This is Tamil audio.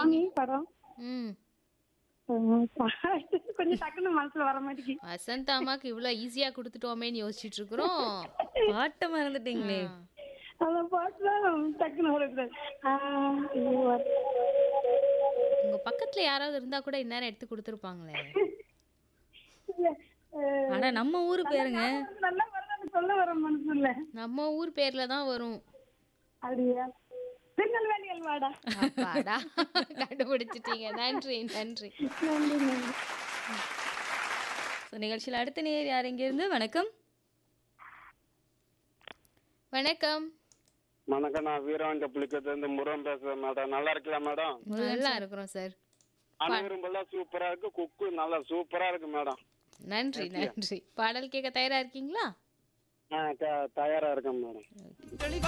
சாமி படம் ம் ம், பாட்டு கொஞ்சம் டக்குன்னு மனசுல வர மாட்டேங்குது வசந்தா அம்மாக்கு இவ்வளோ ஈஸியா கொடுத்துட்டோமேன்னு யோசிச்சுட்டு இருக்கிறோம் பாட்டை மறந்துட்டீங்களே அந்த பாட்டு தான் டக்குன்னு வரக்கூடாது ஆ, இது வர- உங்க பக்கத்துல யாராவது இருந்தா கூட இந்நேரம் எடுத்து கொடுத்துருப்பாங்களே இல்ல, அஹ், ஆனா நம்ம ஊரு பேருங்க நல்லா வரணும் சொல்ல வர மனசு இல்ல நம்ம ஊர் பேர்ல தான் வரும் அப்படியா திருநெல்வேலி அல்வாடா அப்பாடா கண்டுபிடிச்சிட்டீங்க நன்றி நன்றி நன்றி நன்றி So, நிகழ்ச்சியில் அடுத்த நேர் யார் இங்க இருந்து வணக்கம் வணக்கம் வணக்கம் நான் வீரவாண்ட புலிக்கத்துல முருகன் பேசுறேன் மேடம் நல்லா இருக்கலாம் மேடம் நல்லா இருக்கிறோம் சார் அனைவரும் போல சூப்பரா இருக்கு குக்கு நல்லா சூப்பரா இருக்கு மேடம் நன்றி நன்றி பாடல் கேட்க தயாரா இருக்கீங்களா ஆ, த- தயாரா இருக்கேன் மேடம்